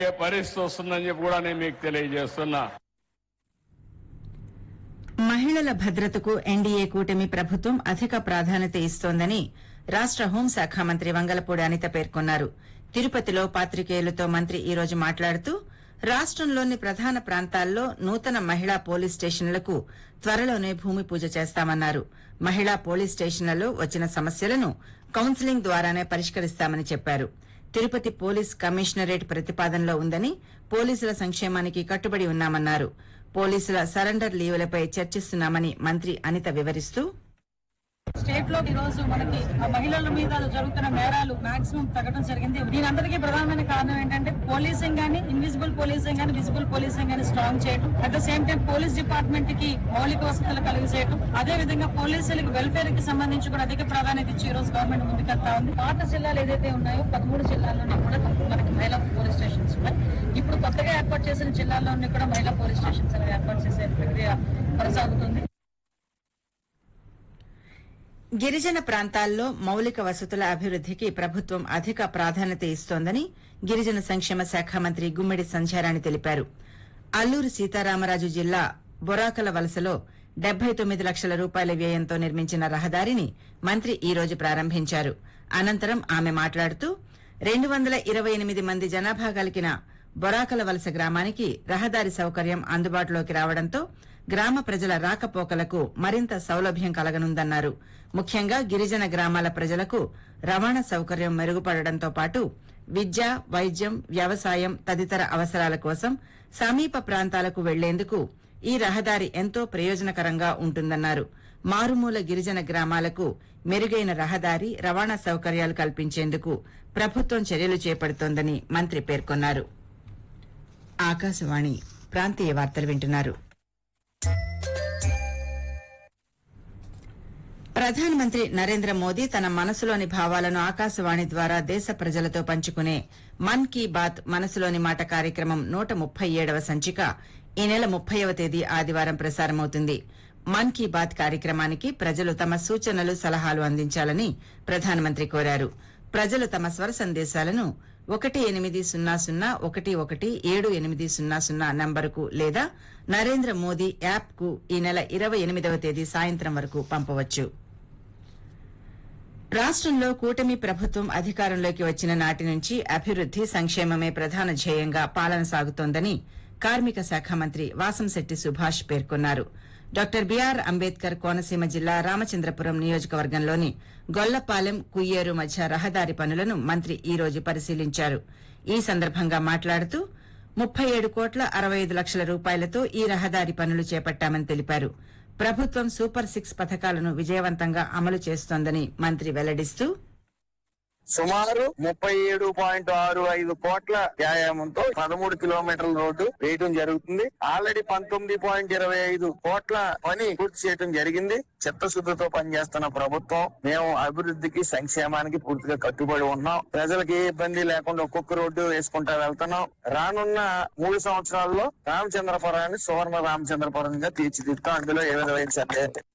పరిస్థితి వస్తుందని చెప్పి కూడా నేను మీకు తెలియజేస్తున్నా మహిళల భద్రతకు ఎన్డీఏ కూటమి ప్రభుత్వం అధిక ప్రాధాన్యత ఇస్తోందని రాష్ట హోంశాఖ మంత్రి వంగలపూడి అనిత పేర్కొన్నారు తిరుపతిలో పాత్రికేయులతో మంత్రి ఈ రోజు మాట్లాడుతూ రాష్టంలోని ప్రధాన ప్రాంతాల్లో నూతన మహిళా పోలీస్ స్టేషన్లకు త్వరలోనే భూమి పూజ చేస్తామన్నారు మహిళా పోలీస్ స్టేషన్లలో వచ్చిన సమస్యలను కౌన్సిలింగ్ ద్వారానే పరిష్కరిస్తామని చెప్పారు తిరుపతి పోలీస్ కమిషనరేట్ ప్రతిపాదనలో ఉందని పోలీసుల సంక్షేమానికి కట్టుబడి ఉన్నామన్నారు పోలీసుల సరెండర్ లీవులపై చర్చిస్తున్నామని మంత్రి అనిత వివరిస్తూ స్టేట్ లో ఈ రోజు మనకి ఆ మహిళల మీద జరుగుతున్న నేరాలు మాక్సిమం తగ్గడం జరిగింది దీని అందరికీ ప్రధానమైన కారణం ఏంటంటే పోలీసింగ్ గానీ ఇన్విజిబుల్ పోలీసింగ్ గానీ విజిబుల్ పోలీసింగ్ గానీ స్ట్రాంగ్ చేయడం at the same time police department కి మౌలిక వసతులు కలిగి చేయడం అదే విధంగా పోలీసులకు వెల్ఫేర్ కి సంబంధించి కూడా అధిక ప్రాధాన్యత ఇచ్చి ఈ రోజు గవర్నమెంట్ ముందుకెళ్తా ఉంది పాత జిల్లాలు ఏదైతే ఉన్నాయో పదమూడు జిల్లాల్లోనే కూడా మనకి మహిళా పోలీస్ స్టేషన్స్ ఉన్నాయి ఇప్పుడు కొత్తగా ఏర్పాటు చేసిన జిల్లాల్లోని కూడా మహిళా పోలీస్ స్టేషన్స్ అనేవి ఏర్పాటు చేసే ప్రక్రియ కొనసాగుతుంది గిరిజన ప్రాంతాల్లో మౌలిక వసతుల అభివృద్దికి ప్రభుత్వం అధిక ప్రాధాన్యత ఇస్తోందని గిరిజన సంక్షేమ శాఖ మంత్రి గుమ్మిడి సంధ్యారాణి తెలిపారు అల్లూరు సీతారామరాజు జిల్లా బొరాకల వలసలో డెబ్బై తొమ్మిది లక్షల రూపాయల వ్యయంతో నిర్మించిన రహదారిని మంత్రి ఈ రోజు ప్రారంభించారు అనంతరం ఆమె మాట్లాడుతూ రెండు వందల ఇరవై ఎనిమిది మంది జనాభా కలిగిన బొరాకల వలస గ్రామానికి రహదారి సౌకర్యం అందుబాటులోకి రావడంతో గ్రామ ప్రజల రాకపోకలకు మరింత సౌలభ్యం కలగనుందన్నారు ముఖ్యంగా గిరిజన గ్రామాల ప్రజలకు రవాణా సౌకర్యం మెరుగుపడడంతో పాటు విద్య వైద్యం వ్యవసాయం తదితర అవసరాల కోసం సమీప ప్రాంతాలకు వెళ్లేందుకు ఈ రహదారి ఎంతో ప్రయోజనకరంగా ఉంటుందన్నారు మారుమూల గిరిజన గ్రామాలకు మెరుగైన రహదారి రవాణా సౌకర్యాలు కల్పించేందుకు ప్రభుత్వం చర్యలు చేపడుతోందని మంత్రి పేర్కొన్నారు ఆకాశవాణి ప్రాంతీయ వార్తలు వింటున్నారు ప్రధానమంత్రి నరేంద్ర మోదీ తన మనసులోని భావాలను ఆకాశవాణి ద్వారా దేశ ప్రజలతో పంచుకునే మన్ కీ బాత్ మనసులోని మాట కార్యక్రమం నూట ముప్పై ఏడవ సంచిక ఈ నెల ముప్పైవ తేదీ ఆదివారం ప్రసారమవుతుంది మన్ కీ బాత్ కార్యక్రమానికి ప్రజలు తమ సూచనలు సలహాలు అందించాలని ప్రధానమంత్రి కోరారు ప్రజలు తమ స్వర సందేశాలను ఒకటి ఎనిమిది సున్నా సున్నా ఒకటి ఒకటి ఏడు ఎనిమిది సున్నా సున్నా నంబరుకు లేదా నరేంద్ర మోదీ యాప్ కు ఈ నెల ఇరవై ఎనిమిదవ తేదీ సాయంత్రం వరకు పంపవచ్చు రాష్ట్రంలో కూటమి ప్రభుత్వం అధికారంలోకి వచ్చిన నాటి నుంచి అభివృద్ది సంక్షేమమే ప్రధాన ధ్యేయంగా పాలన సాగుతోందని కార్మిక శాఖ మంత్రి వాసంశెట్టి సుభాష్ పేర్కొన్నారు డాక్టర్ బీఆర్ అంబేద్కర్ కోనసీమ జిల్లా రామచంద్రపురం నియోజకవర్గంలోని గొల్లపాలెం కుయ్యేరు మధ్య రహదారి పనులను మంత్రి ఈ రోజు పరిశీలించారు ఈ సందర్భంగా మాట్లాడుతూ ముప్పై ఏడు కోట్ల అరవై ఐదు లక్షల రూపాయలతో ఈ రహదారి పనులు చేపట్టామని తెలిపారు ప్రభుత్వం సూపర్ సిక్స్ పథకాలను విజయవంతంగా అమలు చేస్తోందని మంత్రి వెల్లడిస్తూ సుమారు ముప్పై ఏడు పాయింట్ ఆరు ఐదు కోట్ల వ్యాయామంతో పదమూడు కిలోమీటర్ల రోడ్డు వేయడం జరుగుతుంది ఆల్రెడీ పంతొమ్మిది పాయింట్ ఇరవై ఐదు కోట్ల పని పూర్తి చేయడం జరిగింది చిత్తశుద్ధితో పనిచేస్తున్న ప్రభుత్వం మేము అభివృద్ధికి సంక్షేమానికి పూర్తిగా కట్టుబడి ఉన్నాం ప్రజలకు ఏ ఇబ్బంది లేకుండా ఒక్కొక్క రోడ్డు వేసుకుంటా వెళ్తున్నాం రానున్న మూడు సంవత్సరాల్లో రామచంద్రపురాన్ని సువర్ణ రామచంద్రపురంగా తీర్చిదిద్దాం అందులో ఏ విధమైన సందేహం లేదు.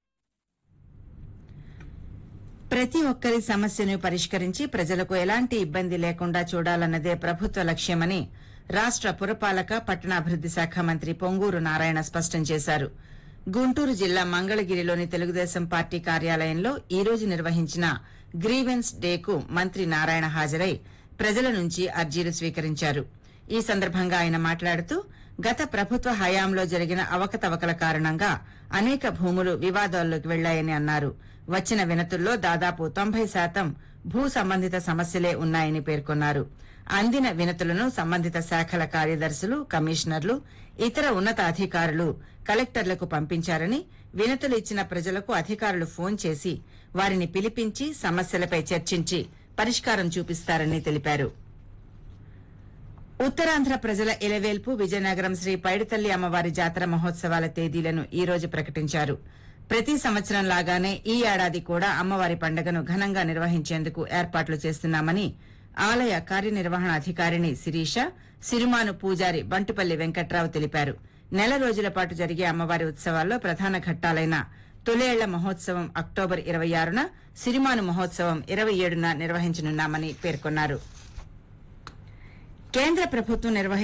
ప్రతి ఒక్కరి సమస్యను పరిష్కరించి ప్రజలకు ఎలాంటి ఇబ్బంది లేకుండా చూడాలన్నదే ప్రభుత్వ లక్ష్యమని రాష్ట పురపాలక పట్టణాభివృద్ది శాఖ మంత్రి పొంగూరు నారాయణ స్పష్టం చేశారు గుంటూరు జిల్లా మంగళగిరిలోని తెలుగుదేశం పార్టీ కార్యాలయంలో ఈ రోజు నిర్వహించిన గ్రీవెన్స్ డేకు మంత్రి నారాయణ హాజరై ప్రజల నుంచి అర్జీలు స్వీకరించారు ఈ సందర్భంగా ఆయన మాట్లాడుతూ గత ప్రభుత్వ హయాంలో జరిగిన అవకతవకల కారణంగా అనేక భూములు వివాదాల్లోకి వెళ్లాయని అన్నారు వచ్చిన వినతుల్లో దాదాపు తొంభై శాతం భూ సంబంధిత సమస్యలే ఉన్నాయని పేర్కొన్నారు అందిన వినతులను సంబంధిత శాఖల కార్యదర్శులు కమిషనర్లు ఇతర ఉన్నత అధికారులు కలెక్టర్లకు పంపించారని వినతులు ఇచ్చిన ప్రజలకు అధికారులు ఫోన్ చేసి వారిని పిలిపించి సమస్యలపై చర్చించి పరిష్కారం చూపిస్తారని తెలిపారు ఉత్తరాంధ్ర ప్రజల ఇలవేల్పు విజయనగరం శ్రీ పైడితల్లి అమ్మవారి జాతర మహోత్సవాల తేదీలను ఈ రోజు ప్రకటించారు ప్రతి సంవత్సరం లాగానే ఈ ఏడాది కూడా అమ్మవారి పండుగను ఘనంగా నిర్వహించేందుకు ఏర్పాట్లు చేస్తున్నామని ఆలయ కార్యనిర్వహణ అధికారిణి శిరీష సిరిమాను పూజారి బంటుపల్లి వెంకట్రావు తెలిపారు నెల రోజుల పాటు జరిగే అమ్మవారి ఉత్సవాల్లో ప్రధాన ఘట్టాలైన తొలేళ్ల మహోత్సవం అక్టోబర్ ఇరవై ఆరున సిరిమాను మహోత్సవం ఇరవై ఏడున నిర్వహించనున్నామని పేర్కొన్నారు కేంద్ర ప్రభుత్వం నిర్వహిస్తున్న